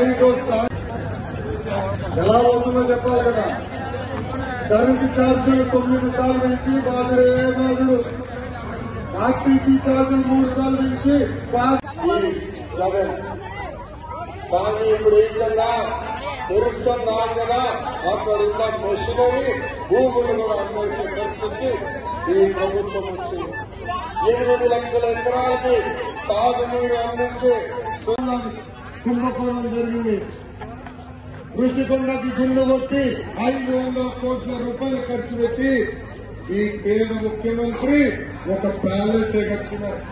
స్థాయిలో స్థాయి ఎలా అవుతుందో చెప్పాలి కదా కరెంటు ఛార్జీలు తొమ్మిది సార్లు పెంచి బాధుడే బాధుడు ఆర్టీసీ ఛార్జీలు మూడు సార్లు పెంచి బాధ- జగన్ కానీ ఇప్పుడు ఏంటన్నా తెలుస్తుందా కదా అక్కడ ఉన్న మెషినరీ భూములు కూడా అమ్మేసే పరిస్థితి ఈ ప్రభుత్వం వచ్చింది ఎనిమిది లక్షల ఎకరాలకి సాగునీరు అందించే సున్నామి కుంభకోణం జరిగింది ఋషికొండకి గుండె కొట్టి ఐదు వందల కోట్ల రూపాయలు ఖర్చు పెట్టి ఈ పేద ముఖ్యమంత్రి ఒక ప్యాలెస్ కట్టినారు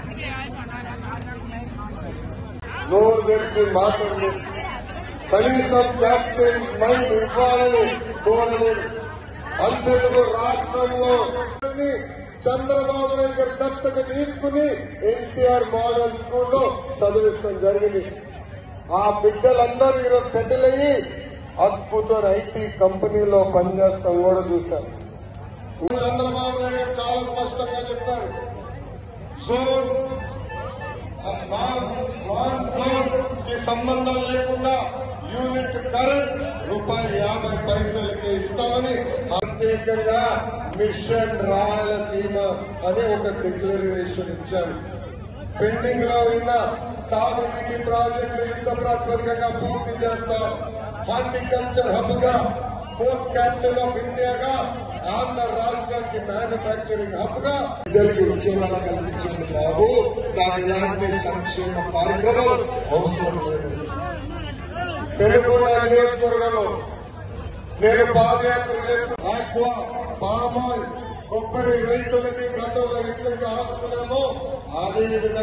నోరు తెలిసి మాట్లాడి కనీసం క్యాప్టెన్ మైండ్ ఇవ్వాలని కోరలేదు అంతేందుకు రాష్ట్రంలో చంద్రబాబు నాయుడు గారి దత్తత తీసుకుని ఎన్టీఆర్ మోడల్ స్కూల్లో చదివిస్తాం జరిగింది ఆ బిడ్డలందరూ ఈరోజు సెటిల్ అయ్యి అద్భుతమైన ఐటీ కంపెనీలో పనిచేస్తాం కూడా చూశాం చంద్రబాబు నాయుడు గారు చాలా స్పష్టంగా చెప్పారు జోన్ కి సంబంధం లేకుండా యూనిట్ కరెంట్ రూపాయి యాభై పైసలకి ఇస్తామని ప్రత్యేకంగా మిషన్ రాయలసీమ అనే ఒక డిక్లరేషన్ ఇచ్చారు పెండింగ్ లో ఉన్న సాగునీటి ప్రాజెక్టు యుద్ధ ప్రాతిపదికగా పూర్తి చేస్తాం హార్టికల్చర్ హబ్ గా పోర్ట్ క్యాపిటల్ ఆఫ్ ఇండియాగా ఆంధ్ర రాష్ట్రానికి మ్యానుఫ్యాక్చరింగ్ హబ్ గా ఇద్దరికి ఉద్యోగాలు కల్పించింది బాబు దాని ఇలాంటి సంక్షేమ కార్యక్రమం అవసరం లేదు తెలుగున్న నియోజకవర్గంలో నేను పాదయాత్ర చేస్తున్న ఆక్వా పామాయిల్ కొబ్బరి రైతులకి గతంలో ఎట్లయితే ఆదుకున్నామో అదే విధంగా